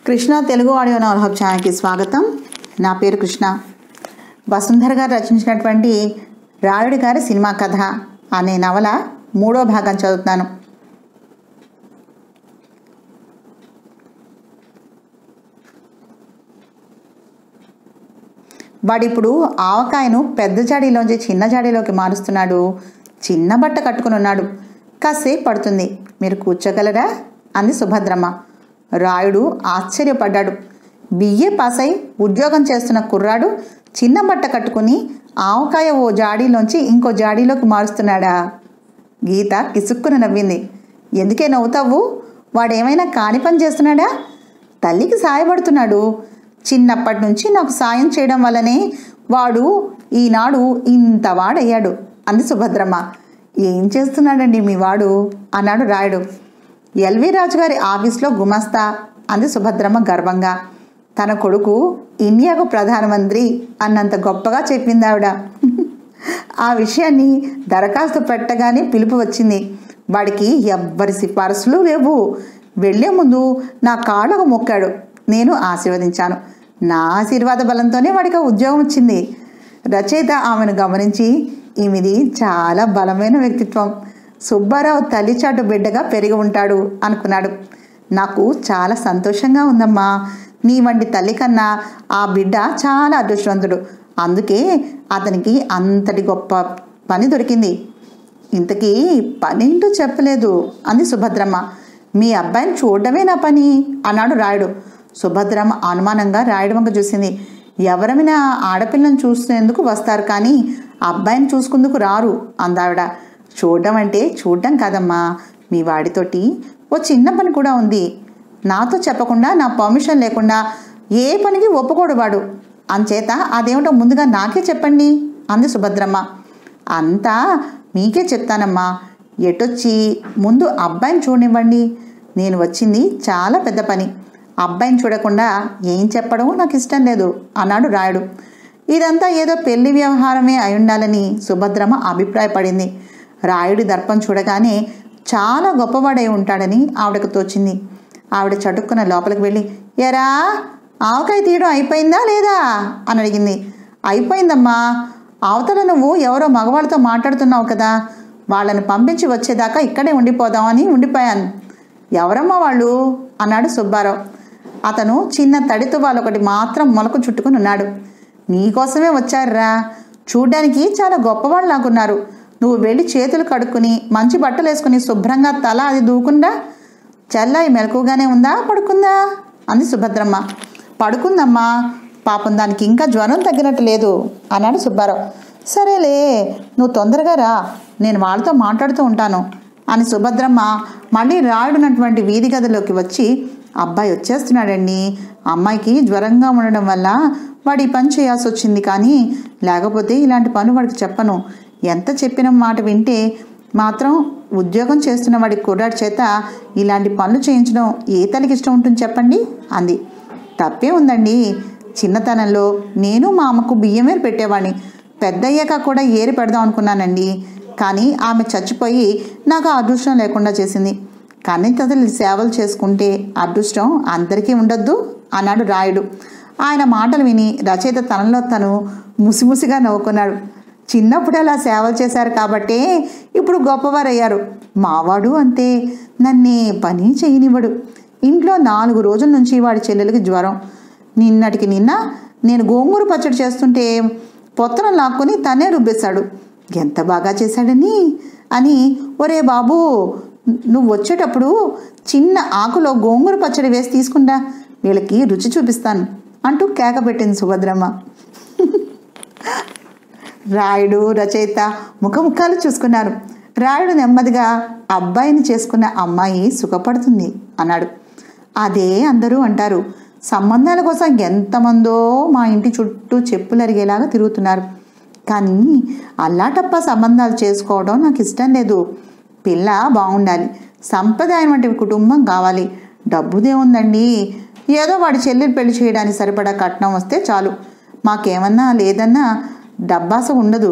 Krishna Telugu audio novel hub ఛానల్కి స్వాగతం నా పేరు కృష్ణ వసుంధర గారు రచించినటువంటి రాయుడి గారి సినిమా కథ అనే నవల మూడో భాగం చదువుతున్నాను వాడిప్పుడు ఆవకాయను పెద్ద జాడీలోంచి చిన్న జాడీలోకి మారుస్తున్నాడు చిన్న బట్ట కట్టుకుని ఉన్నాడు కాసేపు పడుతుంది మీరు కూర్చోగలరా అంది సుభద్రమ్మ రాయుడు ఆశ్చర్యపడ్డాడు బిఏ పాస్ అయి ఉద్యోగం చేస్తున్న కుర్రాడు చిన్న బట్ట కట్టుకుని ఆవకాయ ఓ జాడీలోంచి ఇంకో జాడీలోకి మారుస్తున్నాడా గీత కిసుక్కున నవ్వింది ఎందుకే నవ్వుతావు వాడేమైనా కాని పని చేస్తున్నాడా తల్లికి సాయపడుతున్నాడు చిన్నప్పటి నుంచి నాకు సాయం చేయడం వల్లనే వాడు ఈనాడు ఇంత వాడయ్యాడు అంది సుభద్రమ్మ ఏం చేస్తున్నాడండి మీ వాడు అన్నాడు రాయుడు ఎల్వి రాజు గారి ఆఫీస్లో గుమస్తా అంది సుభద్రమ్మ గర్వంగా తన కొడుకు ఇండియాకు ప్రధానమంత్రి అన్నంత గొప్పగా చెప్పింది ఆవిడ ఆ విషయాన్ని దరఖాస్తు పెట్టగానే పిలుపు వచ్చింది వాడికి ఎవ్వరి సిఫారసులు లేవు వెళ్లే ముందు నా కాళ్ళకు మొక్కాడు నేను ఆశీర్వదించాను నా ఆశీర్వాద బలంతోనే వాడికి ఆ ఉద్యోగం వచ్చింది రచయిత ఆమెను గమనించి ఈమెది చాలా బలమైన వ్యక్తిత్వం సుబ్బారావు తల్లిచాటు బిడ్డగా పెరిగి ఉంటాడు అనుకున్నాడు నాకు చాలా సంతోషంగా ఉందమ్మా నీ వంటి తల్లి కన్నా ఆ బిడ్డ చాలా అదృష్టవంతుడు అందుకే అతనికి అంతటి గొప్ప పని దొరికింది ఇంతకీ పనేంటో చెప్పలేదు అంది సుభద్రమ్మ మీ అబ్బాయిని చూడడమే నా పని అన్నాడు రాయుడు సుభద్రమ్మ అనుమానంగా రాయుడు వంక చూసింది ఎవరమైనా ఆడపిల్లను చూసేందుకు వస్తారు కానీ అబ్బాయిని చూసుకుందుకు రారు అందావిడ చూడడం అంటే చూడడం కాదమ్మా మీ వాడితోటి ఓ చిన్న పని కూడా ఉంది నాతో చెప్పకుండా నా పర్మిషన్ లేకుండా ఏ పనికి ఒప్పుకోడు వాడు అంచేత అదేమిటో ముందుగా నాకే చెప్పండి అంది సుభద్రమ్మ అంతా మీకే చెప్తానమ్మా ఎటొచ్చి ముందు అబ్బాయిని చూడనివ్వండి నేను వచ్చింది చాలా పెద్ద పని అబ్బాయిని చూడకుండా ఏం చెప్పడం నాకు ఇష్టం లేదు అన్నాడు రాయుడు ఇదంతా ఏదో పెళ్లి వ్యవహారమే అయి ఉండాలని సుభద్రమ్మ అభిప్రాయపడింది రాయుడి దర్పం చూడగానే చాలా గొప్పవాడై ఉంటాడని ఆవిడకు తోచింది ఆవిడ చటుక్కున లోపలికి వెళ్ళి ఎరా ఆవకాయ తీయడం అయిపోయిందా లేదా అని అడిగింది అయిపోయిందమ్మా అవతల నువ్వు ఎవరో మగవాళ్ళతో మాట్లాడుతున్నావు కదా వాళ్ళని పంపించి వచ్చేదాకా ఇక్కడే ఉండిపోదామని ఉండిపోయాను ఎవరమ్మా వాళ్ళు అన్నాడు సుబ్బారావు అతను చిన్న తడితో ఒకటి మాత్రం మొలకు చుట్టుకుని ఉన్నాడు నీకోసమే వచ్చారురా చూడ్డానికి చాలా గొప్పవాళ్ళు లాగున్నారు నువ్వు వెళ్ళి చేతులు కడుక్కుని మంచి బట్టలు వేసుకుని శుభ్రంగా తల అది దూకుండా చెల్లాయి మెలకుగానే ఉందా పడుకుందా అంది సుభద్రమ్మ పడుకుందమ్మా పాపం దానికి ఇంకా జ్వరం తగ్గినట్టు లేదు అన్నాడు సుబ్బారావు సరేలే నువ్వు తొందరగా రా నేను వాళ్ళతో మాట్లాడుతూ ఉంటాను అని సుభద్రమ్మ మళ్ళీ రాయుడున్నటువంటి వీధి గదిలోకి వచ్చి అబ్బాయి వచ్చేస్తున్నాడండి అమ్మాయికి జ్వరంగా ఉండడం వల్ల వాడు ఈ పని చేయాల్సి వచ్చింది కానీ లేకపోతే ఇలాంటి పని వాడికి చెప్పను ఎంత చెప్పిన మాట వింటే మాత్రం ఉద్యోగం చేస్తున్న వాడి కుర్రాడి చేత ఇలాంటి పనులు చేయించడం ఏ తల్లికి ఇష్టం ఉంటుంది చెప్పండి అంది తప్పే ఉందండి చిన్నతనంలో నేను మా అమ్మకు బియ్యమే పెట్టేవాడిని పెద్దయ్యాక కూడా ఏరి పెడదాం అనుకున్నానండి కానీ ఆమె చచ్చిపోయి నాకు ఆ అదృష్టం లేకుండా చేసింది కానీ తల్లి సేవలు చేసుకుంటే అదృష్టం అందరికీ ఉండొద్దు అన్నాడు రాయుడు ఆయన మాటలు విని రచయిత తనలో తను ముసిముసిగా నవ్వుకున్నాడు చిన్నప్పుడు అలా సేవలు చేశారు కాబట్టే ఇప్పుడు గొప్పవారయ్యారు మావాడు అంతే నన్నే పని చేయనివ్వడు ఇంట్లో నాలుగు రోజుల నుంచి వాడి చెల్లెలకి జ్వరం నిన్నటికి నిన్న నేను గోంగూర పచ్చడి చేస్తుంటే పొత్తనం లాక్కొని తనే రుబ్బేశాడు ఎంత బాగా చేశాడని అని ఒరే బాబు నువ్వు వచ్చేటప్పుడు చిన్న ఆకులో గోంగూర పచ్చడి వేసి తీసుకుంటా వీళ్ళకి రుచి చూపిస్తాను అంటూ కేక పెట్టింది సుభద్రమ్మ రాయుడు రచయిత ముఖముఖాలు చూసుకున్నారు రాయుడు నెమ్మదిగా అబ్బాయిని చేసుకున్న అమ్మాయి సుఖపడుతుంది అన్నాడు అదే అందరూ అంటారు సంబంధాల కోసం ఎంతమందో మా ఇంటి చుట్టూ చెప్పులు అరిగేలాగా తిరుగుతున్నారు కానీ అల్లాటప్ప సంబంధాలు చేసుకోవడం నాకు ఇష్టం లేదు పిల్ల బాగుండాలి సంప్రదాయం వంటి కుటుంబం కావాలి డబ్బుదే ఉందండి ఏదో వాడి చెల్లెలు పెళ్లి చేయడానికి సరిపడా కట్నం వస్తే చాలు మాకేమన్నా లేదన్నా డబ్బాస ఉండదు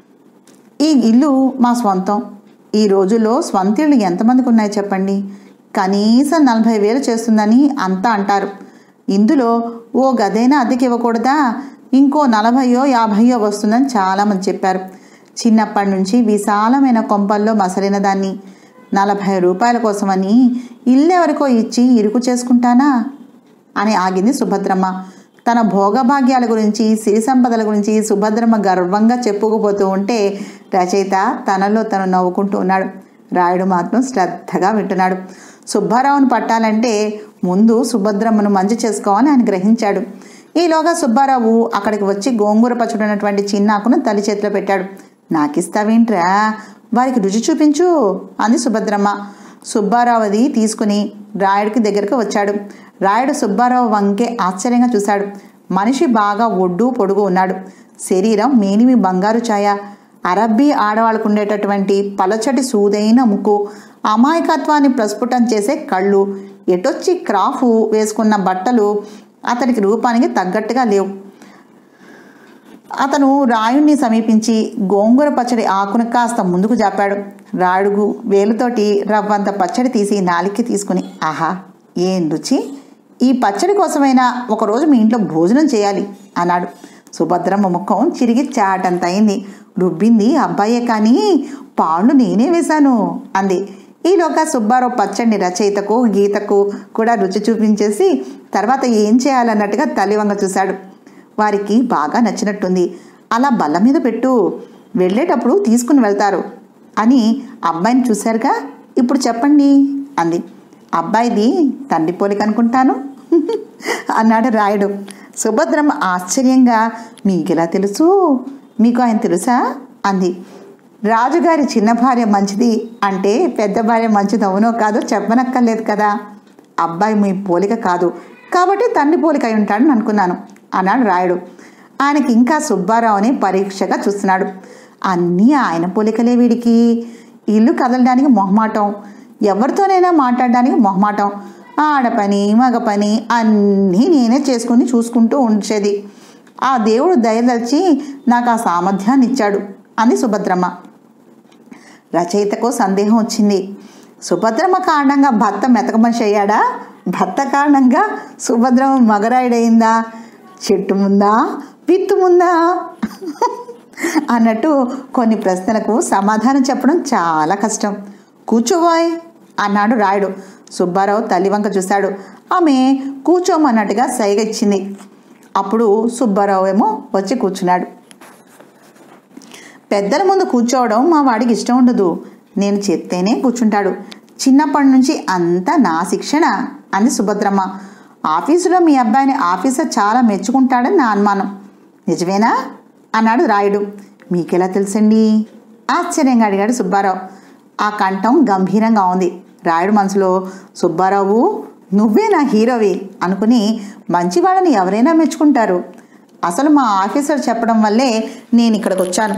ఈ ఇల్లు మా స్వంతం ఈ రోజుల్లో స్వంత ఇళ్ళు ఎంతమందికి ఉన్నాయి చెప్పండి కనీసం నలభై వేలు చేస్తుందని అంతా అంటారు ఇందులో ఓ గదైనా అద్దెకి ఇవ్వకూడదా ఇంకో నలభయో యాభయో వస్తుందని చాలామంది చెప్పారు చిన్నప్పటి నుంచి విశాలమైన కొంపల్లో మసలిన దాన్ని నలభై రూపాయల కోసమని ఇల్లెవరికో ఇచ్చి ఇరుకు చేసుకుంటానా అని ఆగింది సుభద్రమ్మ తన భోగభాగ్యాల గురించి సిరి సంపదల గురించి సుభద్రమ్మ గర్వంగా చెప్పుకుపోతూ ఉంటే రచయిత తనలో తను నవ్వుకుంటూ ఉన్నాడు రాయుడు మాత్రం శ్రద్ధగా వింటున్నాడు సుబ్బారావును పట్టాలంటే ముందు సుభద్రమ్మను మంచి చేసుకోవాలని ఆయన గ్రహించాడు ఈలోగా సుబ్బారావు అక్కడికి వచ్చి గోంగూర పచ్చడి ఉన్నటువంటి చిన్నాకును తల్లి చేతిలో పెట్టాడు నాకిస్తావేంట్రా వారికి రుచి చూపించు అంది సుభద్రమ్మ సుబ్బారావు అది తీసుకుని రాయుడికి దగ్గరకు వచ్చాడు రాయుడు సుబ్బారావు వంకే ఆశ్చర్యంగా చూశాడు మనిషి బాగా ఒడ్డు పొడుగు ఉన్నాడు శరీరం మేనిమి బంగారు ఛాయ అరబ్బీ ఆడవాళ్ళకు ఉండేటటువంటి పలచటి సూదైన ముక్కు అమాయకత్వాన్ని ప్రస్ఫుటం చేసే కళ్ళు ఎటొచ్చి క్రాఫు వేసుకున్న బట్టలు అతనికి రూపానికి తగ్గట్టుగా లేవు అతను రాయుణ్ణి సమీపించి గోంగూర పచ్చడి ఆకును కాస్త ముందుకు జాపాడు రాయుడు వేలుతోటి రవ్వంత పచ్చడి తీసి నాలికి తీసుకుని ఆహా ఏం రుచి ఈ పచ్చడి కోసమైనా ఒకరోజు మీ ఇంట్లో భోజనం చేయాలి అన్నాడు సుభద్రమ్మ ముఖం చిరిగి చాటంత అయింది రుబ్బింది అబ్బాయే కానీ పాళ్ళు నేనే వేశాను అంది ఈలోగా సుబ్బారావు పచ్చడిని రచయితకు గీతకు కూడా రుచి చూపించేసి తర్వాత ఏం చేయాలన్నట్టుగా తల్లివంగ చూశాడు వారికి బాగా నచ్చినట్టుంది అలా బల్ల మీద పెట్టు వెళ్ళేటప్పుడు తీసుకుని వెళ్తారు అని అబ్బాయిని చూశారుగా ఇప్పుడు చెప్పండి అంది అబ్బాయిది తండ్రి పోలిక అనుకుంటాను అన్నాడు రాయుడు సుభద్రమ్మ ఆశ్చర్యంగా మీకెలా తెలుసు మీకు ఆయన తెలుసా అంది రాజుగారి చిన్న భార్య మంచిది అంటే పెద్ద భార్య మంచిది అవునో కాదో చెప్పనక్కర్లేదు కదా అబ్బాయి మీ పోలిక కాదు కాబట్టి తండ్రి పోలిక అయి ఉంటాడని అనుకున్నాను అన్నాడు రాయుడు ఆయనకి ఇంకా సుబ్బారావుని పరీక్షగా చూస్తున్నాడు అన్నీ ఆయన పోలికలే వీడికి ఇల్లు కదలడానికి మొహమాటం ఎవరితోనైనా మాట్లాడడానికి మొహమాటం ఆడ పని మగ పని అన్నీ నేనే చేసుకుని చూసుకుంటూ ఉంచేది ఆ దేవుడు దయదలిచి నాకు ఆ సామర్థ్యాన్ని ఇచ్చాడు అంది సుభద్రమ్మ రచయితకు సందేహం వచ్చింది సుభద్రమ్మ కారణంగా భర్త మెతక మనిషి అయ్యాడా భర్త కారణంగా సుభద్రమ్మ మగరాయుడయిందా చెట్టు ముందా విత్తు ముందా అన్నట్టు కొన్ని ప్రశ్నలకు సమాధానం చెప్పడం చాలా కష్టం కూర్చోబోయ్ అన్నాడు రాయుడు సుబ్బారావు తల్లి వంక చూశాడు ఆమె కూర్చోమన్నట్టుగా సైగ ఇచ్చింది అప్పుడు సుబ్బారావు ఏమో వచ్చి కూర్చున్నాడు పెద్దల ముందు కూర్చోవడం మా వాడికి ఇష్టం ఉండదు నేను చెప్తేనే కూర్చుంటాడు చిన్నప్పటి నుంచి అంతా నా శిక్షణ అంది సుభద్రమ్మ ఆఫీసులో మీ అబ్బాయిని ఆఫీసర్ చాలా మెచ్చుకుంటాడని నా అనుమానం నిజమేనా అన్నాడు రాయుడు మీకెలా తెలుసండి ఆశ్చర్యంగా అడిగాడు సుబ్బారావు ఆ కంఠం గంభీరంగా ఉంది రాయుడు మనసులో సుబ్బారావు నువ్వే నా హీరోవి అనుకుని మంచివాళ్ళని ఎవరైనా మెచ్చుకుంటారు అసలు మా ఆఫీసర్ చెప్పడం వల్లే నేను ఇక్కడికి వచ్చాను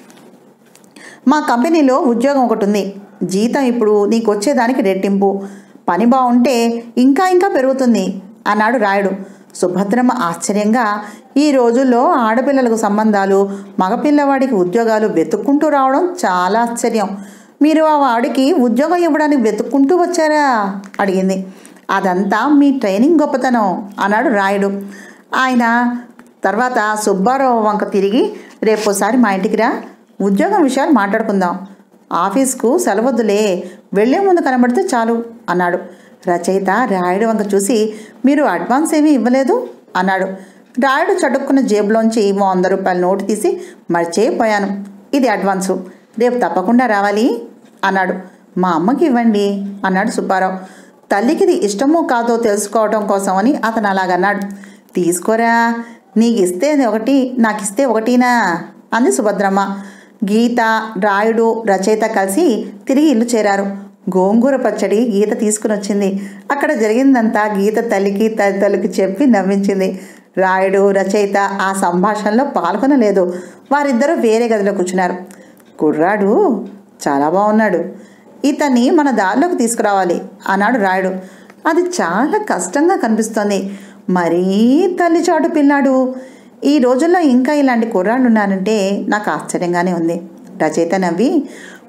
మా కంపెనీలో ఉద్యోగం ఒకటి ఉంది జీతం ఇప్పుడు నీకు వచ్చేదానికి రెట్టింపు పని బాగుంటే ఇంకా ఇంకా పెరుగుతుంది అన్నాడు రాయుడు సుభద్రమ్మ ఆశ్చర్యంగా ఈ రోజుల్లో ఆడపిల్లలకు సంబంధాలు మగపిల్లవాడికి ఉద్యోగాలు వెతుక్కుంటూ రావడం చాలా ఆశ్చర్యం మీరు ఆ వాడికి ఉద్యోగం ఇవ్వడానికి వెతుక్కుంటూ వచ్చారా అడిగింది అదంతా మీ ట్రైనింగ్ గొప్పతనం అన్నాడు రాయుడు ఆయన తర్వాత సుబ్బారావు వంక తిరిగి రేపోసారి మా ఇంటికి రా ఉద్యోగం విషయాలు మాట్లాడుకుందాం ఆఫీస్కు సెలవద్దులే వెళ్లే ముందు కనబడితే చాలు అన్నాడు రచయిత రాయుడు వంక చూసి మీరు అడ్వాన్స్ ఏమీ ఇవ్వలేదు అన్నాడు రాయుడు చటుక్కున్న జేబులోంచి వంద రూపాయల నోటు తీసి మర్చిపోయాను ఇది అడ్వాన్సు రేపు తప్పకుండా రావాలి అన్నాడు మా అమ్మకి ఇవ్వండి అన్నాడు సుబ్బారావు తల్లికి ఇది ఇష్టమో కాదో తెలుసుకోవడం కోసమని అతను అలాగన్నాడు తీసుకోరా నీకు ఇస్తే ఒకటి నాకు ఇస్తే ఒకటినా అంది సుభద్రమ్మ గీత రాయుడు రచయిత కలిసి తిరిగి ఇల్లు చేరారు గోంగూర పచ్చడి గీత తీసుకుని వచ్చింది అక్కడ జరిగిందంతా గీత తల్లికి తల్లికి చెప్పి నవ్వించింది రాయుడు రచయిత ఆ సంభాషణలో పాల్గొనలేదు వారిద్దరూ వేరే గదిలో కూర్చున్నారు కుర్రాడు చాలా బాగున్నాడు ఇతన్ని మన దారిలోకి తీసుకురావాలి అన్నాడు రాయుడు అది చాలా కష్టంగా కనిపిస్తోంది మరీ తల్లి చాటు పిల్లాడు ఈ రోజుల్లో ఇంకా ఇలాంటి కుర్రాళ్ళు ఉన్నారంటే నాకు ఆశ్చర్యంగానే ఉంది రచయిత నవ్వి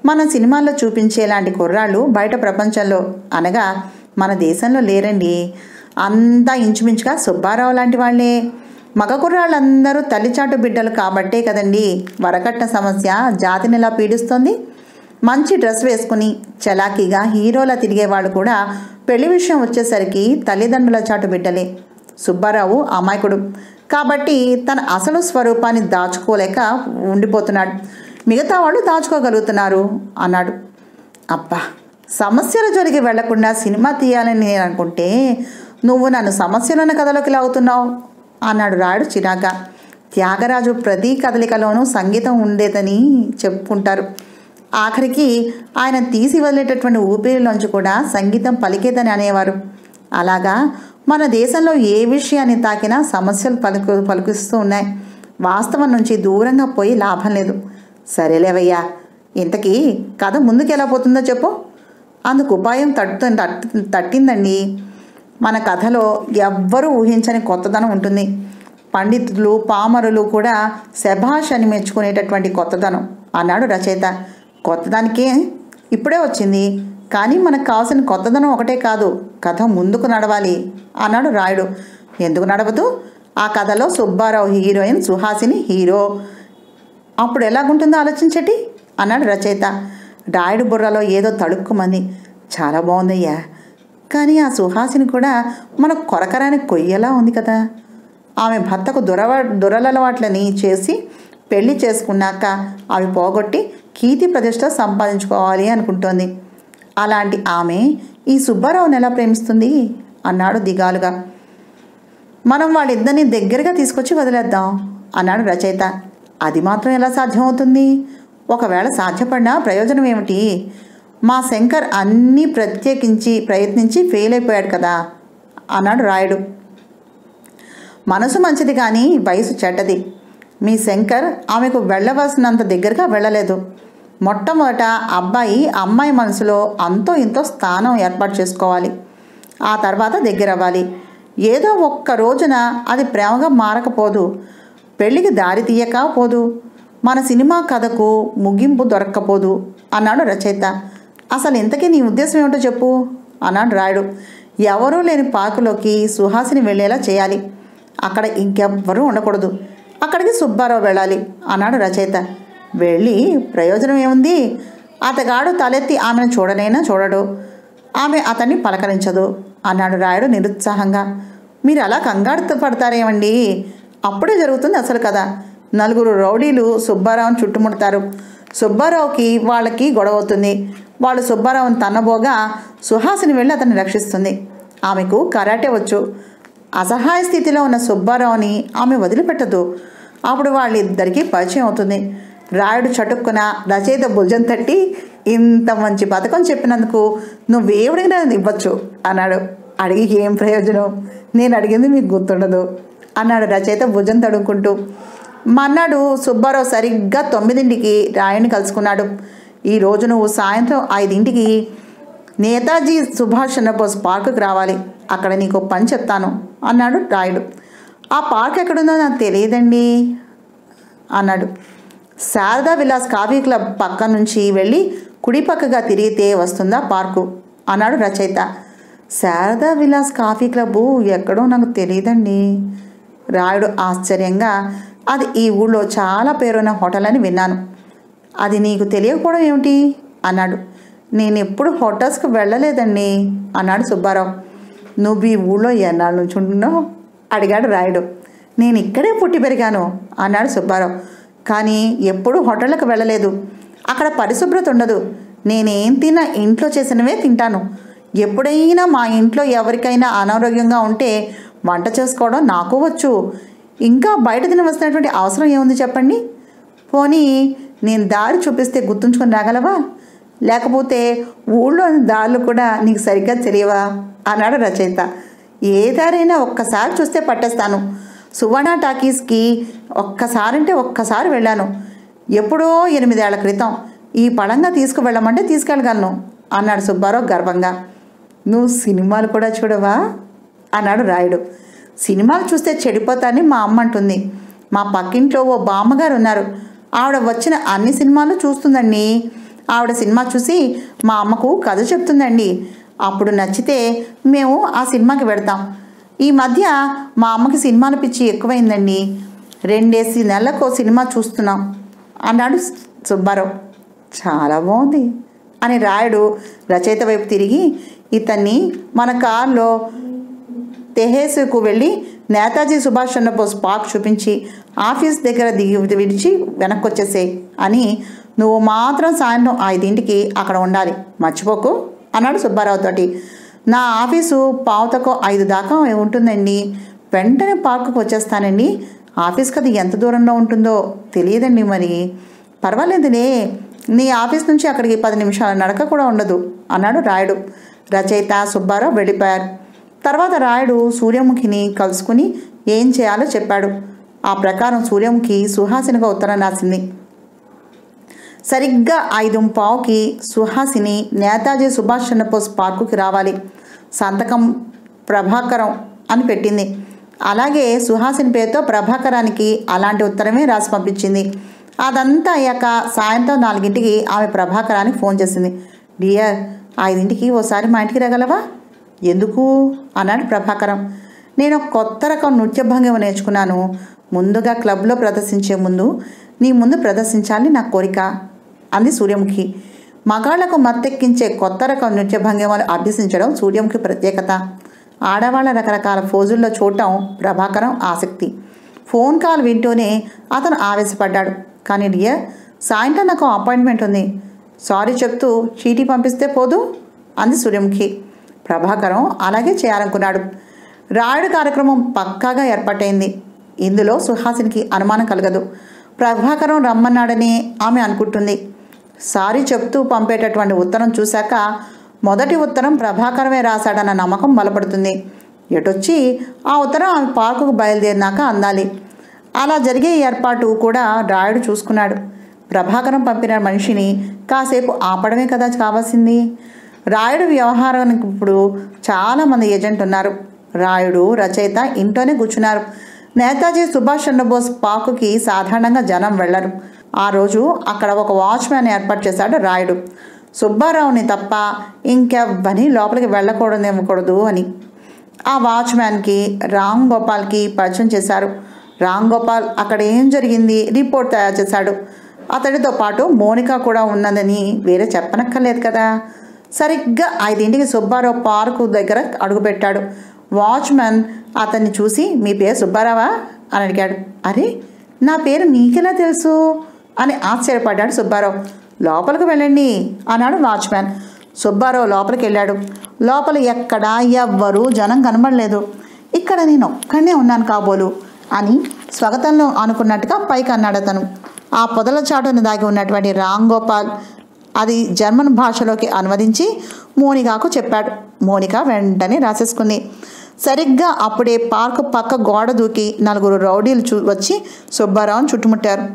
మన సినిమాల్లో చూపించేలాంటి కుర్రాళ్ళు బయట ప్రపంచంలో అనగా మన దేశంలో లేరండి అంతా ఇంచుమించుగా సుబ్బారావు లాంటి వాళ్ళే మగ కుర్రాళ్ళందరూ తల్లిచాటు బిడ్డలు కాబట్టే కదండి వరకట్న సమస్య జాతిని ఇలా పీడిస్తోంది మంచి డ్రెస్ వేసుకుని చలాకీగా హీరోలా తిరిగేవాళ్ళు కూడా పెళ్లి విషయం వచ్చేసరికి తల్లిదండ్రుల చాటు బిడ్డలే సుబ్బారావు అమాయకుడు కాబట్టి తన అసలు స్వరూపాన్ని దాచుకోలేక ఉండిపోతున్నాడు మిగతా వాళ్ళు దాచుకోగలుగుతున్నారు అన్నాడు అబ్బా సమస్యల జోలికి వెళ్లకుండా సినిమా తీయాలని నేను అనుకుంటే నువ్వు నన్ను సమస్యలున్న కథలోకి లాగుతున్నావు అన్నాడు రాయుడు చిరాగా త్యాగరాజు ప్రతి కదలికలోనూ సంగీతం ఉండేదని చెప్పుకుంటారు ఆఖరికి ఆయన తీసి వదిలేటటువంటి ఊపిరిలోంచి కూడా సంగీతం పలికేదని అనేవారు అలాగా మన దేశంలో ఏ విషయాన్ని తాకినా సమస్యలు పలుకు పలుకుస్తూ ఉన్నాయి వాస్తవం నుంచి దూరంగా పోయి లాభం లేదు సరేలేవయ్యా ఇంతకీ కథ ముందుకు ఎలా పోతుందో చెప్పు అందుకు ఉపాయం తట్టు తట్టు తట్టిందండి మన కథలో ఎవ్వరూ ఊహించని కొత్తదనం ఉంటుంది పండితులు పామరులు కూడా శభాష్ అని మెచ్చుకునేటటువంటి కొత్తదనం అన్నాడు రచయిత కొత్తదానికే ఇప్పుడే వచ్చింది కానీ మనకు కావాల్సిన కొత్తదనం ఒకటే కాదు కథ ముందుకు నడవాలి అన్నాడు రాయుడు ఎందుకు నడవదు ఆ కథలో సుబ్బారావు హీరోయిన్ సుహాసిని హీరో అప్పుడు ఎలాగుంటుందో ఆలోచించటి అన్నాడు రచయిత రాయుడు బుర్రలో ఏదో తడుక్కుమంది చాలా బాగుందయ్యా కానీ ఆ సుహాసిని కూడా మన కొరకరాని కొయ్యలా ఉంది కదా ఆమె భర్తకు దురవ దురలవాట్లని చేసి పెళ్లి చేసుకున్నాక అవి పోగొట్టి కీర్తి ప్రతిష్ట సంపాదించుకోవాలి అనుకుంటోంది అలాంటి ఆమె ఈ సుబ్బారావుని ఎలా ప్రేమిస్తుంది అన్నాడు దిగాలుగా మనం వాళ్ళిద్దరిని దగ్గరగా తీసుకొచ్చి వదిలేద్దాం అన్నాడు రచయిత అది మాత్రం ఎలా సాధ్యమవుతుంది ఒకవేళ సాధ్యపడినా ప్రయోజనం ఏమిటి మా శంకర్ అన్నీ ప్రత్యేకించి ప్రయత్నించి ఫెయిల్ అయిపోయాడు కదా అన్నాడు రాయుడు మనసు మంచిది కానీ వయసు చెడ్డది మీ శంకర్ ఆమెకు వెళ్ళవలసినంత దగ్గరగా వెళ్ళలేదు మొట్టమొదట అబ్బాయి అమ్మాయి మనసులో అంతో ఇంతో స్థానం ఏర్పాటు చేసుకోవాలి ఆ తర్వాత దగ్గర అవ్వాలి ఏదో ఒక్క రోజున అది ప్రేమగా మారకపోదు పెళ్ళికి దారి తీయక పోదు మన సినిమా కథకు ముగింపు దొరక్కపోదు అన్నాడు రచయిత అసలు ఇంతకీ నీ ఉద్దేశం ఏమిటో చెప్పు అన్నాడు రాయుడు ఎవరూ లేని పార్కులోకి సుహాసిని వెళ్ళేలా చేయాలి అక్కడ ఇంకెవ్వరూ ఉండకూడదు అక్కడికి సుబ్బారావు వెళ్ళాలి అన్నాడు రచయిత వెళ్ళి ప్రయోజనం ఏముంది అతగాడు తలెత్తి ఆమెను చూడనైనా చూడడు ఆమె అతన్ని పలకరించదు అన్నాడు రాయుడు నిరుత్సాహంగా మీరు అలా కంగారు పడతారేమండి అప్పుడే జరుగుతుంది అసలు కదా నలుగురు రౌడీలు సుబ్బారావుని చుట్టుముడతారు సుబ్బారావుకి వాళ్ళకి గొడవ అవుతుంది వాళ్ళు సుబ్బారావుని తన్నబోగా సుహాసిని వెళ్ళి అతన్ని రక్షిస్తుంది ఆమెకు కరాటే వచ్చు అసహాయ స్థితిలో ఉన్న సుబ్బారావుని ఆమె వదిలిపెట్టదు అప్పుడు వాళ్ళిద్దరికీ పరిచయం అవుతుంది రాయుడు చటుక్కున రచయిత భుజం తట్టి ఇంత మంచి పథకం చెప్పినందుకు నువ్వేవిడిగినా ఇవ్వచ్చు అన్నాడు అడిగి ఏం ప్రయోజనం నేను అడిగింది మీకు గుర్తుండదు అన్నాడు రచయిత భుజం తడుక్కుంటూ మన్నాడు సుబ్బారావు సరిగ్గా తొమ్మిదింటికి రాయుడిని కలుసుకున్నాడు ఈ రోజు నువ్వు సాయంత్రం ఐదింటికి నేతాజీ సుభాష్ చంద్రబోస్ పార్కుకి రావాలి అక్కడ నీకు పని చెప్తాను అన్నాడు రాయుడు ఆ పార్క్ ఎక్కడుందో నాకు తెలియదండి అన్నాడు శారదా విలాస్ కాఫీ క్లబ్ పక్క నుంచి వెళ్ళి కుడి పక్కగా తిరిగితే వస్తుందా పార్కు అన్నాడు రచయిత శారదా విలాస్ కాఫీ క్లబ్బు ఎక్కడో నాకు తెలియదండి రాయుడు ఆశ్చర్యంగా అది ఈ ఊళ్ళో చాలా పేరున్న హోటల్ అని విన్నాను అది నీకు తెలియకపోవడం ఏమిటి అన్నాడు నేను ఎప్పుడు హోటల్స్కి వెళ్ళలేదండి అన్నాడు సుబ్బారావు నువ్వు ఈ ఊళ్ళో ఎన్నాళ్ళ నుంచి ఉంటున్నావు అడిగాడు రాయుడు నేను ఇక్కడే పుట్టి పెరిగాను అన్నాడు సుబ్బారావు కానీ ఎప్పుడూ హోటళ్ళకు వెళ్ళలేదు అక్కడ పరిశుభ్రత ఉండదు నేనేం తిన్నా ఇంట్లో చేసినవే తింటాను ఎప్పుడైనా మా ఇంట్లో ఎవరికైనా అనారోగ్యంగా ఉంటే వంట చేసుకోవడం నాకు వచ్చు ఇంకా బయట తినవలసినటువంటి అవసరం ఏముంది చెప్పండి పోనీ నేను దారి చూపిస్తే గుర్తుంచుకొని రాగలవా లేకపోతే ఊళ్ళోని దారులు కూడా నీకు సరిగ్గా తెలియవా అన్నాడు రచయిత ఏ దారైనా ఒక్కసారి చూస్తే పట్టేస్తాను సువర్ణ టాకీస్కి ఒక్కసారంటే ఒక్కసారి వెళ్ళాను ఎప్పుడో ఎనిమిదేళ్ల క్రితం ఈ పడంగా తీసుకువెళ్ళమంటే తీసుకెళ్ళగలను అన్నాడు సుబ్బారావు గర్వంగా నువ్వు సినిమాలు కూడా చూడవా అన్నాడు రాయుడు సినిమాలు చూస్తే చెడిపోతానని మా అమ్మ అంటుంది మా పక్కింట్లో ఓ బామ్మగారు ఉన్నారు ఆవిడ వచ్చిన అన్ని సినిమాలు చూస్తుందండి ఆవిడ సినిమా చూసి మా అమ్మకు కథ చెప్తుందండి అప్పుడు నచ్చితే మేము ఆ సినిమాకి వెడతాం ఈ మధ్య మా అమ్మకి సినిమాల పిచ్చి ఎక్కువైందండి రెండేసి నెలలకు సినిమా చూస్తున్నాం అన్నాడు సుబ్బారావు చాలా బాగుంది అని రాయుడు రచయిత వైపు తిరిగి ఇతన్ని మన కారులో తెహేసుకు వెళ్ళి నేతాజీ సుభాష్ చంద్రబోస్ పార్క్ చూపించి ఆఫీస్ దగ్గర దిగి విడిచి వెనక్కి వచ్చేసేయ్ అని నువ్వు మాత్రం సాయంత్రం ఐదింటికి అక్కడ ఉండాలి మర్చిపోకు అన్నాడు సుబ్బారావు తోటి నా ఆఫీసు పావుతకు ఐదు దాకా ఉంటుందండి వెంటనే పార్కుకు వచ్చేస్తానండి ఆఫీస్కి అది ఎంత దూరంలో ఉంటుందో తెలియదండి మరి పర్వాలేదులే నీ ఆఫీస్ నుంచి అక్కడికి పది నిమిషాల నడక కూడా ఉండదు అన్నాడు రాయుడు రచయిత సుబ్బారావు వెళ్ళిపోయారు తర్వాత రాయుడు సూర్యముఖిని కలుసుకుని ఏం చేయాలో చెప్పాడు ఆ ప్రకారం సూర్యముఖి సుహాసినిగా ఉత్తరం రాసింది సరిగ్గా ఐదు పావుకి సుహాసిని నేతాజీ సుభాష్ చంద్రబోస్ పార్కుకి రావాలి సంతకం ప్రభాకరం అని పెట్టింది అలాగే సుహాసిని పేరుతో ప్రభాకరానికి అలాంటి ఉత్తరమే రాసి పంపించింది అదంతా అయ్యాక సాయంత్రం నాలుగింటికి ఆమె ప్రభాకరానికి ఫోన్ చేసింది డియర్ ఐదింటికి ఓసారి మా ఇంటికి రాగలవా ఎందుకు అన్నాడు ప్రభాకరం నేను ఒక కొత్త రకం నృత్య భంగిమ నేర్చుకున్నాను ముందుగా క్లబ్లో ప్రదర్శించే ముందు నీ ముందు ప్రదర్శించాలి నా కోరిక అంది సూర్యముఖి మగాళ్లకు మత్తెక్కించే కొత్త రకం నృత్య భంగిమలు అభ్యసించడం సూర్యముఖి ప్రత్యేకత ఆడవాళ్ళ రకరకాల ఫోజుల్లో చూడటం ప్రభాకరం ఆసక్తి ఫోన్ కాల్ వింటూనే అతను ఆవేశపడ్డాడు కానీ డియర్ సాయంత్రం నాకు అపాయింట్మెంట్ ఉంది సారీ చెప్తూ చీటీ పంపిస్తే పోదు అంది సూర్యముఖి ప్రభాకరం అలాగే చేయాలనుకున్నాడు రాయుడు కార్యక్రమం పక్కాగా ఏర్పాటైంది ఇందులో సుహాసినికి అనుమానం కలగదు ప్రభాకరం రమ్మన్నాడని ఆమె అనుకుంటుంది సారీ చెప్తూ పంపేటటువంటి ఉత్తరం చూశాక మొదటి ఉత్తరం ప్రభాకరమే రాశాడన్న నమ్మకం బలపడుతుంది ఎటొచ్చి ఆ ఉత్తరం ఆమె పార్కుకు బయలుదేరినాక అందాలి అలా జరిగే ఏర్పాటు కూడా రాయుడు చూసుకున్నాడు ప్రభాకరం పంపిన మనిషిని కాసేపు ఆపడమే కదా కావాల్సింది రాయుడు వ్యవహారానికి ఇప్పుడు చాలామంది ఏజెంట్ ఉన్నారు రాయుడు రచయిత ఇంట్లోనే కూర్చున్నారు నేతాజీ సుభాష్ చంద్రబోస్ పార్కుకి సాధారణంగా జనం వెళ్ళరు ఆ రోజు అక్కడ ఒక వాచ్మ్యాన్ ఏర్పాటు చేశాడు రాయుడు సుబ్బారావుని తప్ప ఇంకెవ్వని లోపలికి వెళ్ళకూడదేమకూడదు అని ఆ వాచ్మ్యాన్కి రామ్ గోపాల్కి పరిచయం చేశారు రామ్ గోపాల్ అక్కడ ఏం జరిగింది రిపోర్ట్ తయారు చేశాడు అతడితో పాటు మోనిక కూడా ఉన్నదని వేరే చెప్పనక్కర్లేదు కదా సరిగ్గా ఐదింటికి సుబ్బారావు పార్కు దగ్గర అడుగుపెట్టాడు వాచ్మెన్ అతన్ని చూసి మీ పేరు సుబ్బారావా అని అడిగాడు అరే నా పేరు నీకెలా తెలుసు అని ఆశ్చర్యపడ్డాడు సుబ్బారావు లోపలికి వెళ్ళండి అన్నాడు వాచ్మ్యాన్ సుబ్బారావు లోపలికి వెళ్ళాడు లోపల ఎక్కడ ఎవ్వరూ జనం కనబడలేదు ఇక్కడ నేను ఒక్కడనే ఉన్నాను కాబోలు అని స్వాగతంలో అనుకున్నట్టుగా పైకి అన్నాడు అతను ఆ పొదల చాటును దాగి ఉన్నటువంటి రామ్ గోపాల్ అది జర్మన్ భాషలోకి అనువదించి మోనికాకు చెప్పాడు మోనిక వెంటనే రాసేసుకుంది సరిగ్గా అప్పుడే పార్కు పక్క గోడ దూకి నలుగురు రౌడీలు చూ వచ్చి సుబ్బారావుని చుట్టుముట్టారు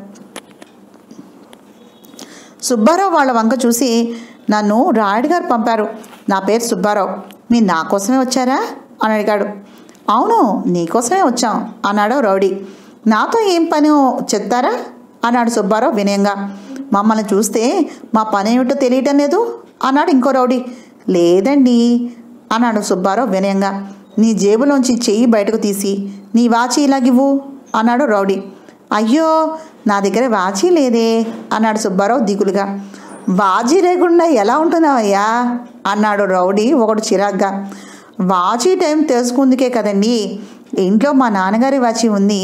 సుబ్బారావు వాళ్ళ వంక చూసి నన్ను రాయుడు గారు పంపారు నా పేరు సుబ్బారావు మీరు నా కోసమే వచ్చారా అని అడిగాడు అవును నీకోసమే వచ్చాం అన్నాడు రౌడీ నాతో ఏం పని చెప్తారా అన్నాడు సుబ్బారావు వినయంగా మమ్మల్ని చూస్తే మా పని ఏమిటో తెలియటం లేదు అన్నాడు ఇంకో రౌడీ లేదండి అన్నాడు సుబ్బారావు వినయంగా నీ జేబులోంచి చెయ్యి బయటకు తీసి నీ వాచి ఇలాగివ్వు అన్నాడు రౌడీ అయ్యో నా దగ్గర వాచి లేదే అన్నాడు సుబ్బారావు దిగులుగా వాచి లేకుండా ఎలా ఉంటున్నావయ్యా అన్నాడు రౌడీ ఒకడు చిరాగ్గా వాచి టైం తెలుసుకుందుకే కదండి ఇంట్లో మా నాన్నగారి వాచి ఉంది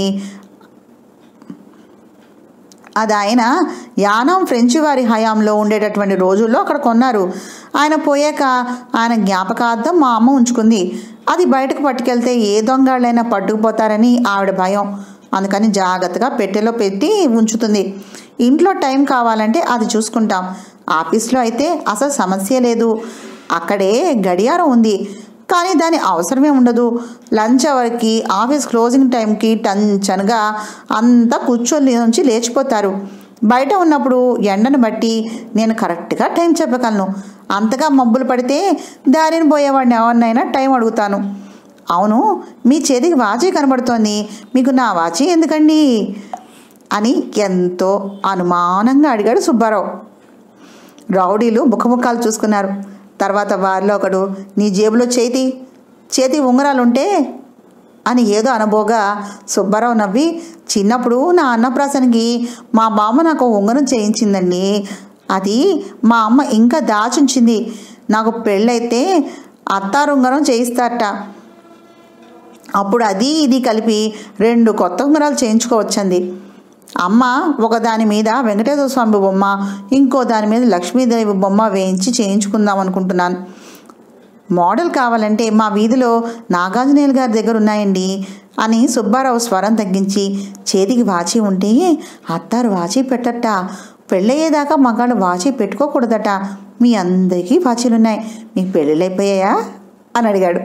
అది ఆయన యానం ఫ్రెంచి వారి హయాంలో ఉండేటటువంటి రోజుల్లో అక్కడ కొన్నారు ఆయన పోయాక ఆయన జ్ఞాపకార్థం మా అమ్మ ఉంచుకుంది అది బయటకు పట్టుకెళ్తే ఏ దొంగళ్ళైనా పట్టుకుపోతారని ఆవిడ భయం అందుకని జాగ్రత్తగా పెట్టెలో పెట్టి ఉంచుతుంది ఇంట్లో టైం కావాలంటే అది చూసుకుంటాం ఆఫీస్లో అయితే అసలు సమస్య లేదు అక్కడే గడియారం ఉంది కానీ దాని అవసరమే ఉండదు లంచ్ అవర్కి ఆఫీస్ క్లోజింగ్ టైంకి టంచనగా అంతా కూర్చొని నుంచి లేచిపోతారు బయట ఉన్నప్పుడు ఎండను బట్టి నేను కరెక్ట్గా టైం చెప్పగలను అంతగా మబ్బులు పడితే దారిని పోయేవాడిని ఎవరినైనా టైం అడుగుతాను అవును మీ చేతికి వాచి కనబడుతోంది మీకు నా వాచి ఎందుకండి అని ఎంతో అనుమానంగా అడిగాడు సుబ్బారావు రౌడీలు ముఖముఖాలు చూసుకున్నారు తర్వాత వారిలో ఒకడు నీ జేబులో చేతి చేతి ఉంగరాలుంటే అని ఏదో అనబోగా సుబ్బారావు నవ్వి చిన్నప్పుడు నా అన్నప్రాసనకి మా బామ్మ నాకు ఉంగరం చేయించిందండి అది మా అమ్మ ఇంకా దాచుంచింది నాకు పెళ్ళైతే అత్తారు ఉంగరం చేయిస్తారట అప్పుడు అది ఇది కలిపి రెండు కొత్త ఉంగరాలు చేయించుకోవచ్చంది అమ్మ ఒక దాని మీద వెంకటేశ్వర స్వామి బొమ్మ ఇంకో దాని మీద లక్ష్మీదేవి బొమ్మ వేయించి చేయించుకుందాం అనుకుంటున్నాను మోడల్ కావాలంటే మా వీధిలో నాగార్జునేయులు గారి దగ్గర ఉన్నాయండి అని సుబ్బారావు స్వరం తగ్గించి చేతికి వాచి ఉంటే అత్తారు వాచి పెట్టట పెళ్ళయ్యేదాకా మగాళ్ళు వాచి పెట్టుకోకూడదట మీ అందరికీ వాచీలున్నాయి మీకు పెళ్ళిళ్ళు అయిపోయాయా అని అడిగాడు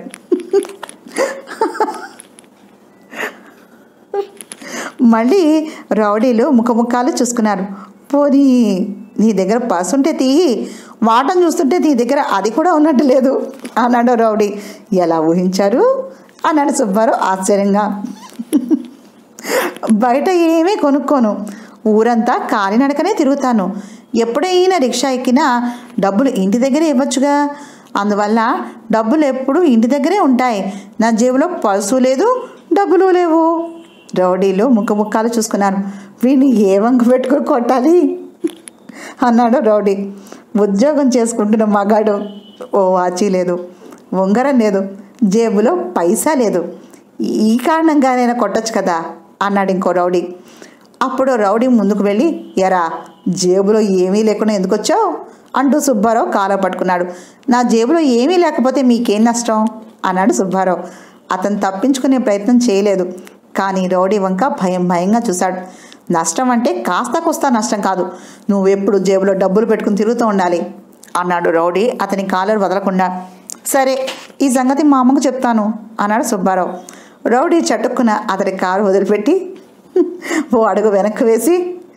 మళ్ళీ రౌడీలు ముఖముఖాలు చూసుకున్నారు పోనీ నీ దగ్గర పర్స్ ఉంటే తీయి వాటం చూస్తుంటే నీ దగ్గర అది కూడా ఉన్నట్టు లేదు అన్నాడు రౌడీ ఎలా ఊహించారు అన్నాడు సుబ్బారావు ఆశ్చర్యంగా బయట ఏమీ కొనుక్కోను ఊరంతా కాలినడకనే తిరుగుతాను ఎప్పుడైనా రిక్షా ఎక్కినా డబ్బులు ఇంటి దగ్గరే ఇవ్వచ్చుగా అందువల్ల డబ్బులు ఎప్పుడు ఇంటి దగ్గరే ఉంటాయి నా జేబులో పర్సు లేదు డబ్బులు లేవు రౌడీలు ముక్కు ముక్కాలు చూసుకున్నారు వీడిని ఏ వంక పెట్టుకుని కొట్టాలి అన్నాడు రౌడీ ఉద్యోగం చేసుకుంటున్న మగాడు ఓ వాచి లేదు ఉంగరం లేదు జేబులో పైసా లేదు ఈ కారణంగానైనా కొట్టచ్చు కదా అన్నాడు ఇంకో రౌడీ అప్పుడు రౌడీ ముందుకు వెళ్ళి ఎరా జేబులో ఏమీ లేకుండా ఎందుకు వచ్చావు అంటూ సుబ్బారావు కాల పట్టుకున్నాడు నా జేబులో ఏమీ లేకపోతే మీకేం నష్టం అన్నాడు సుబ్బారావు అతను తప్పించుకునే ప్రయత్నం చేయలేదు కానీ రౌడీ వంక భయం భయంగా చూశాడు నష్టం అంటే కాస్త కొస్తా నష్టం కాదు నువ్వెప్పుడు జేబులో డబ్బులు పెట్టుకుని తిరుగుతూ ఉండాలి అన్నాడు రౌడీ అతని కాలర్ వదలకుండా సరే ఈ సంగతి మా అమ్మకు చెప్తాను అన్నాడు సుబ్బారావు రౌడీ చటుక్కున అతడి కారు వదిలిపెట్టి ఓ అడుగు వెనక్కి వేసి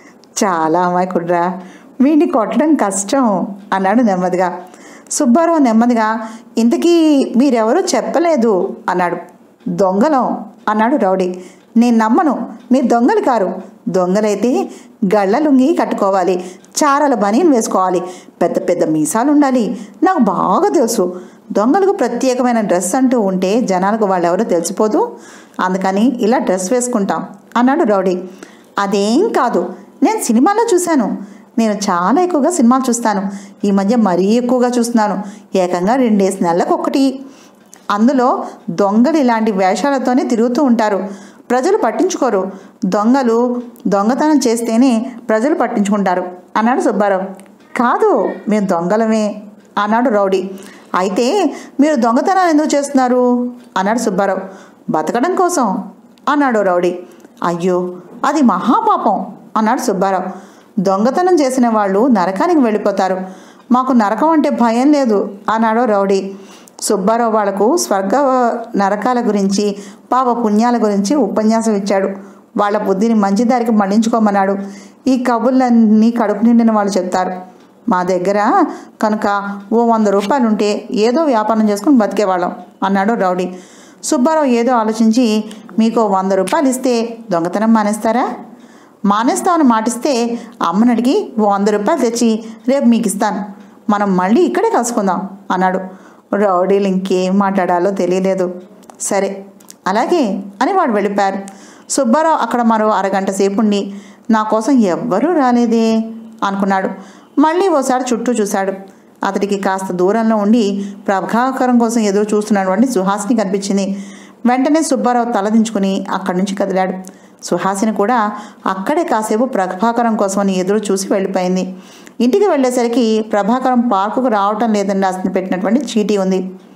చాలా అమాయకుడ్రా వీడిని కొట్టడం కష్టం అన్నాడు నెమ్మదిగా సుబ్బారావు నెమ్మదిగా ఇంతకీ మీరెవరూ చెప్పలేదు అన్నాడు దొంగలం అన్నాడు రౌడీ నేను నమ్మను మీరు దొంగలు కారు దొంగలైతే గళ్ళ లుంగి కట్టుకోవాలి చారల బనీన్ వేసుకోవాలి పెద్ద పెద్ద మీసాలు ఉండాలి నాకు బాగా తెలుసు దొంగలకు ప్రత్యేకమైన డ్రెస్ అంటూ ఉంటే జనాలకు వాళ్ళెవరో తెలిసిపోదు అందుకని ఇలా డ్రెస్ వేసుకుంటాం అన్నాడు రౌడీ అదేం కాదు నేను సినిమాలో చూశాను నేను చాలా ఎక్కువగా సినిమాలు చూస్తాను ఈ మధ్య మరీ ఎక్కువగా చూస్తున్నాను ఏకంగా రెండేసి నెలలకు ఒకటి అందులో దొంగలు ఇలాంటి వేషాలతోనే తిరుగుతూ ఉంటారు ప్రజలు పట్టించుకోరు దొంగలు దొంగతనం చేస్తేనే ప్రజలు పట్టించుకుంటారు అన్నాడు సుబ్బారావు కాదు మేము దొంగలమే అన్నాడు రౌడీ అయితే మీరు దొంగతనాలు ఎందుకు చేస్తున్నారు అన్నాడు సుబ్బారావు బతకడం కోసం అన్నాడు రౌడీ అయ్యో అది మహాపాపం అన్నాడు సుబ్బారావు దొంగతనం చేసిన వాళ్ళు నరకానికి వెళ్ళిపోతారు మాకు నరకం అంటే భయం లేదు అన్నాడు రౌడీ సుబ్బారావు వాళ్లకు స్వర్గ నరకాల గురించి పాప పుణ్యాల గురించి ఉపన్యాసం ఇచ్చాడు వాళ్ళ బుద్ధిని మంచి దారికి మళ్లించుకోమన్నాడు ఈ కబుర్లన్నీ కడుపు నిండిన వాళ్ళు చెప్తారు మా దగ్గర కనుక ఓ వంద రూపాయలు ఉంటే ఏదో వ్యాపారం చేసుకుని బతికేవాళ్ళం అన్నాడు రౌడీ సుబ్బారావు ఏదో ఆలోచించి మీకు ఓ వంద రూపాయలు ఇస్తే దొంగతనం మానేస్తారా మానేస్తామని మాటిస్తే అమ్మని అడిగి ఓ వంద రూపాయలు తెచ్చి రేపు మీకు ఇస్తాను మనం మళ్ళీ ఇక్కడే కలుసుకుందాం అన్నాడు రౌడీలు ఇంకేం మాట్లాడాలో తెలియలేదు సరే అలాగే అని వాడు వెళ్ళిపోయారు సుబ్బారావు అక్కడ మరో అరగంట సేపు ఉండి నా కోసం ఎవ్వరూ రాలేదే అనుకున్నాడు మళ్ళీ ఓసారి చుట్టూ చూశాడు అతడికి కాస్త దూరంలో ఉండి ప్రభాకరం కోసం ఎదురు చూస్తున్నటువంటి సుహాసిని కనిపించింది వెంటనే సుబ్బారావు తలదించుకుని అక్కడి నుంచి కదిలాడు సుహాసిని కూడా అక్కడే కాసేపు ప్రభాకరం కోసమని ఎదురు చూసి వెళ్ళిపోయింది ఇంటికి వెళ్ళేసరికి ప్రభాకరం పార్కుకు రావటం లేదని రాసిన పెట్టినటువంటి చీటీ ఉంది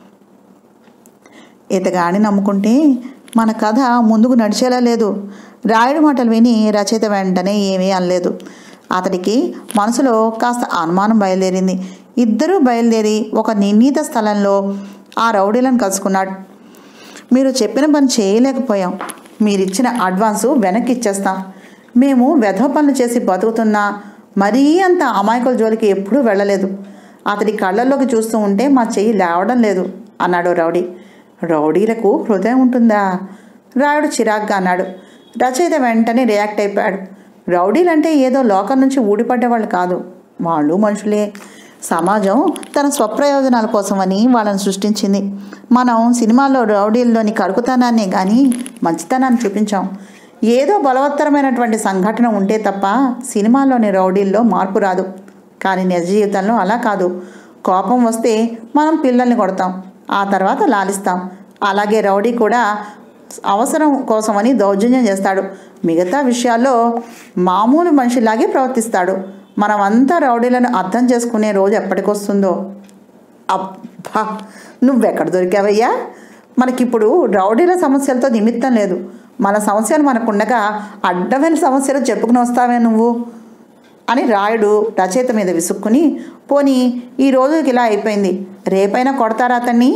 ఇతగాని నమ్ముకుంటే మన కథ ముందుకు నడిచేలా లేదు రాయుడు మాటలు విని రచయిత వెంటనే ఏమీ అనలేదు అతడికి మనసులో కాస్త అనుమానం బయలుదేరింది ఇద్దరూ బయలుదేరి ఒక నిర్ణీత స్థలంలో ఆ రౌడీలను కలుసుకున్నాడు మీరు చెప్పిన పని చేయలేకపోయాం మీరిచ్చిన అడ్వాన్సు వెనక్కి ఇచ్చేస్తాం మేము వెధవ పనులు చేసి బతుకుతున్నా మరీ అంత అమాయకుల జోలికి ఎప్పుడూ వెళ్ళలేదు అతడి కళ్ళల్లోకి చూస్తూ ఉంటే మా చెయ్యి లేవడం లేదు అన్నాడు రౌడీ రౌడీలకు హృదయం ఉంటుందా రాయుడు చిరాగ్గా అన్నాడు రచయిత వెంటనే రియాక్ట్ అయిపోయాడు రౌడీలంటే ఏదో లోకం నుంచి ఊడిపడ్డ వాళ్ళు కాదు వాళ్ళు మనుషులే సమాజం తన స్వప్రయోజనాల కోసమని వాళ్ళని సృష్టించింది మనం సినిమాల్లో రౌడీల్లోని కరుకుతనాన్ని కానీ మంచితనాన్ని చూపించాం ఏదో బలవత్తరమైనటువంటి సంఘటన ఉంటే తప్ప సినిమాల్లోని రౌడీల్లో మార్పు రాదు కానీ నిజ జీవితంలో అలా కాదు కోపం వస్తే మనం పిల్లల్ని కొడతాం ఆ తర్వాత లాలిస్తాం అలాగే రౌడీ కూడా అవసరం కోసమని దౌర్జన్యం చేస్తాడు మిగతా విషయాల్లో మామూలు మనిషిలాగే ప్రవర్తిస్తాడు మనమంతా రౌడీలను అర్థం చేసుకునే రోజు ఎప్పటికొస్తుందో అబ్బా నువ్వెక్కడ దొరికావయ్యా మనకిప్పుడు రౌడీల సమస్యలతో నిమిత్తం లేదు మన సమస్యలు మనకుండగా అడ్డమైన సమస్యలు చెప్పుకుని వస్తావే నువ్వు అని రాయుడు రచయిత మీద విసుక్కుని పోనీ ఈ రోజుకి ఇలా అయిపోయింది రేపైనా కొడతారా అతన్ని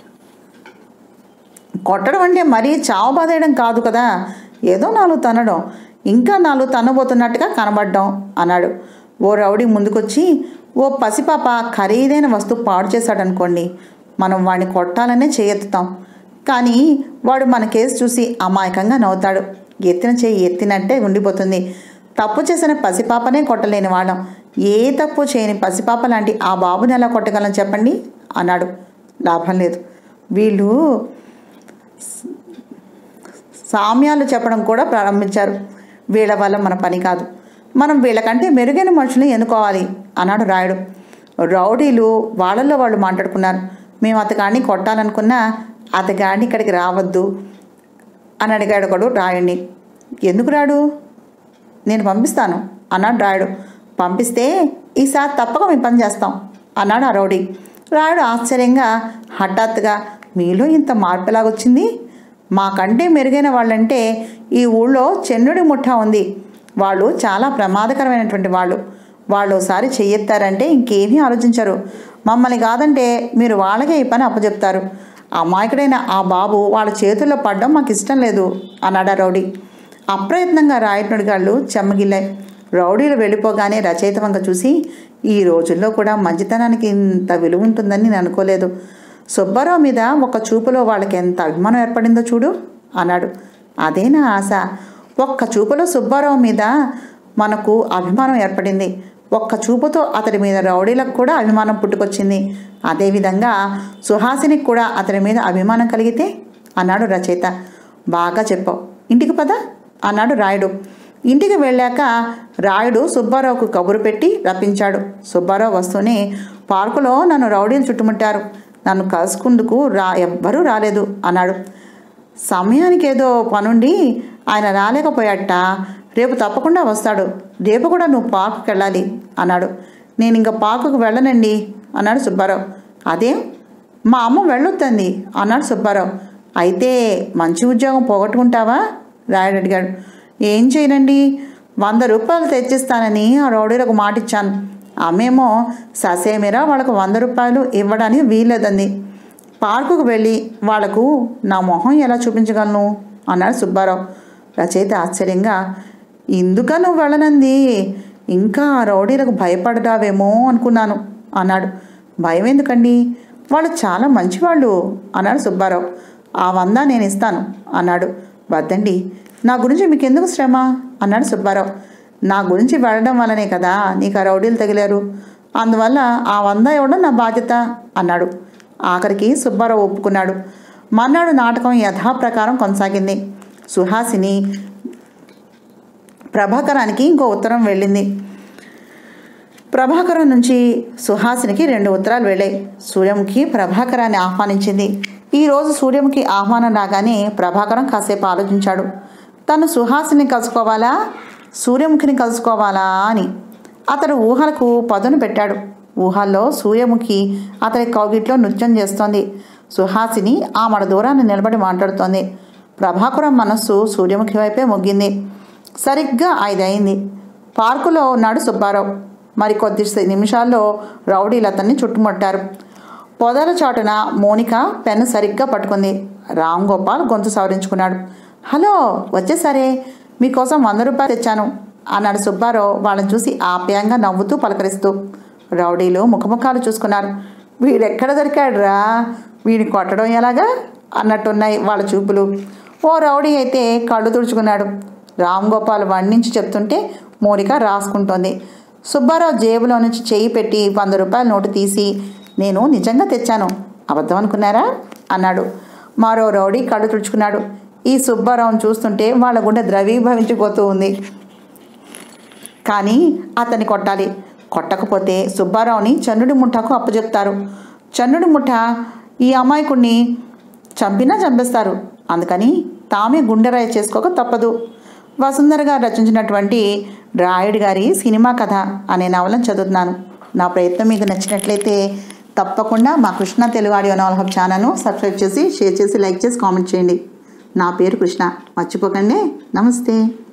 కొట్టడం అంటే మరీ చావు బాధేయడం కాదు కదా ఏదో నాలుగు తనడం ఇంకా నాలుగు తనబోతున్నట్టుగా కనబడ్డం అన్నాడు ఓ రౌడీ ముందుకొచ్చి ఓ పసిపాప ఖరీదైన వస్తువు పాడు చేశాడనుకోండి మనం వాడిని కొట్టాలనే చేయెత్తుతాం కానీ వాడు మన కేసు చూసి అమాయకంగా నవ్వుతాడు ఎత్తిన చేయి ఎత్తినట్టే ఉండిపోతుంది తప్పు చేసిన పసిపాపనే కొట్టలేని వాళ్ళం ఏ తప్పు చేయని పసిపాప లాంటి ఆ బాబుని ఎలా కొట్టగలం చెప్పండి అన్నాడు లాభం లేదు వీళ్ళు సామ్యాలు చెప్పడం కూడా ప్రారంభించారు వీళ్ళ వల్ల మన పని కాదు మనం వీళ్ళకంటే మెరుగైన మనుషుల్ని ఎన్నుకోవాలి అన్నాడు రాయుడు రౌడీలు వాళ్ళల్లో వాళ్ళు మాట్లాడుకున్నారు మేము అతగాడిని కొట్టాలనుకున్నా అతగాడిని ఇక్కడికి రావద్దు అని అడిగాడు ఒకడు రాయుడిని ఎందుకు రాడు నేను పంపిస్తాను అన్నాడు రాయుడు పంపిస్తే ఈసారి తప్పక మేము పని చేస్తాం అన్నాడు ఆ రౌడీ రాయుడు ఆశ్చర్యంగా హఠాత్తుగా మీలో ఇంత మార్పు ఎలాగొచ్చింది మాకంటే మెరుగైన వాళ్ళంటే ఈ ఊళ్ళో చెన్నుడి ముఠా ఉంది వాళ్ళు చాలా ప్రమాదకరమైనటువంటి వాళ్ళు వాళ్ళు ఒకసారి చెయ్యెత్తారంటే ఇంకేమీ ఆలోచించరు మమ్మల్ని కాదంటే మీరు వాళ్ళకే ఈ పని అప్పచెప్తారు అమాయకుడైన ఆ బాబు వాళ్ళ చేతుల్లో పడడం మాకు ఇష్టం లేదు అన్నాడు ఆ రౌడీ అప్రయత్నంగా రాయటనుడి గాళ్ళు చెమ్మగిల్లాయి రౌడీలు వెళ్ళిపోగానే రచయిత వంక చూసి ఈ రోజుల్లో కూడా మంచితనానికి ఇంత విలువ ఉంటుందని నేను అనుకోలేదు సుబ్బారావు మీద ఒక చూపులో వాళ్ళకి ఎంత అభిమానం ఏర్పడిందో చూడు అన్నాడు అదే నా ఆశ ఒక్క చూపులో సుబ్బారావు మీద మనకు అభిమానం ఏర్పడింది ఒక్క చూపుతో అతడి మీద రౌడీలకు కూడా అభిమానం పుట్టుకొచ్చింది అదేవిధంగా సుహాసినికి కూడా అతడి మీద అభిమానం కలిగితే అన్నాడు రచయిత బాగా చెప్పావు ఇంటికి పద అన్నాడు రాయుడు ఇంటికి వెళ్ళాక రాయుడు సుబ్బారావుకు కబురు పెట్టి రప్పించాడు సుబ్బారావు వస్తూనే పార్కులో నన్ను రౌడీలు చుట్టుముట్టారు నన్ను కలుసుకుందుకు రా ఎవ్వరూ రాలేదు అన్నాడు సమయానికి ఏదో పనుండి ఆయన రాలేకపోయాట రేపు తప్పకుండా వస్తాడు రేపు కూడా నువ్వు పార్కుకి వెళ్ళాలి అన్నాడు నేను ఇంకా పార్కుకు వెళ్ళనండి అన్నాడు సుబ్బారావు అదేం మా అమ్మ వెళ్ళొద్దంది అన్నాడు సుబ్బారావు అయితే మంచి ఉద్యోగం పోగొట్టుకుంటావా రాయుడు అడిగాడు ఏం చేయనండి వంద రూపాయలు తెచ్చిస్తానని ఆ రౌడీలకు మాట ఇచ్చాను అమ్మేమో ససేమిరా వాళ్ళకు వంద రూపాయలు ఇవ్వడానికి వీల్లేదంది పార్కుకు వెళ్ళి వాళ్లకు నా మొహం ఎలా చూపించగలను అన్నాడు సుబ్బారావు రచయిత ఆశ్చర్యంగా ఇందుక నువ్వు వెళ్ళనంది ఇంకా ఆ రౌడీలకు భయపడతావేమో అనుకున్నాను అన్నాడు భయం ఎందుకండి వాళ్ళు చాలా మంచివాళ్ళు అన్నాడు సుబ్బారావు ఆ వంద నేను ఇస్తాను అన్నాడు వద్దండి నా గురించి మీకు ఎందుకు శ్రమ అన్నాడు సుబ్బారావు నా గురించి వెళ్ళడం వల్లనే కదా నీకు ఆ రౌడీలు తగిలారు అందువల్ల ఆ వంద ఇవ్వడం నా బాధ్యత అన్నాడు ఆఖరికి సుబ్బారావు ఒప్పుకున్నాడు మర్నాడు నాటకం యథాప్రకారం కొనసాగింది సుహాసిని ప్రభాకరానికి ఇంకో ఉత్తరం వెళ్ళింది ప్రభాకరం నుంచి సుహాసినికి రెండు ఉత్తరాలు వెళ్ళాయి సూర్యముఖి ప్రభాకరాన్ని ఆహ్వానించింది ఈరోజు సూర్యముఖి ఆహ్వానం రాగానే ప్రభాకరం కాసేపు ఆలోచించాడు తను సుహాసిని కలుసుకోవాలా సూర్యముఖిని కలుసుకోవాలా అని అతడు ఊహలకు పదును పెట్టాడు ఊహల్లో సూర్యముఖి అతడి కౌగిట్లో నృత్యం చేస్తోంది సుహాసిని ఆమడ దూరాన్ని నిలబడి మాట్లాడుతోంది ప్రభాకరం మనస్సు సూర్యముఖి వైపే మొగ్గింది సరిగ్గా ఐదయింది పార్కులో ఉన్నాడు సుబ్బారావు మరి కొద్ది నిమిషాల్లో రౌడీలు అతన్ని చుట్టుముట్టారు పొదల చాటున మోనిక పెన్ను సరిగ్గా పట్టుకుంది రామ్ గోపాల్ గొంతు సవరించుకున్నాడు హలో వచ్చేసరే మీకోసం వంద రూపాయలు తెచ్చాను అన్నాడు సుబ్బారావు వాళ్ళని చూసి ఆప్యాయంగా నవ్వుతూ పలకరిస్తూ రౌడీలు ముఖముఖాలు చూసుకున్నారు వీడెక్కడ దొరికాడురా వీడిని కొట్టడం ఎలాగా అన్నట్టున్నాయి వాళ్ళ చూపులు ఓ రౌడీ అయితే కళ్ళు తుడుచుకున్నాడు రామ్ గోపాల్ వండించి చెప్తుంటే మోనిక రాసుకుంటోంది సుబ్బారావు జేబులో నుంచి చేయి పెట్టి వంద రూపాయల నోటు తీసి నేను నిజంగా తెచ్చాను అబద్ధం అనుకున్నారా అన్నాడు మరో రౌడీ కళ్ళు తుడుచుకున్నాడు ఈ సుబ్బారావును చూస్తుంటే వాళ్ళ గుండె ద్రవీభవించిపోతూ ఉంది కానీ అతన్ని కొట్టాలి కొట్టకపోతే సుబ్బారావుని చంద్రుడి ముఠాకు అప్పచెప్తారు చంద్రుడి ముఠ ఈ అమాయకుడిని చంపినా చంపేస్తారు అందుకని తామే గుండెరాయి చేసుకోక తప్పదు వసుంధర గారు రచించినటువంటి రాయుడు గారి సినిమా కథ అనే నవలను చదువుతున్నాను నా ప్రయత్నం మీకు నచ్చినట్లయితే తప్పకుండా మా Krishna Telugu audio novel hub ఛానల్ను సబ్స్క్రైబ్ చేసి షేర్ చేసి లైక్ చేసి కామెంట్ చేయండి నా పేరు కృష్ణ మర్చిపోకండి నమస్తే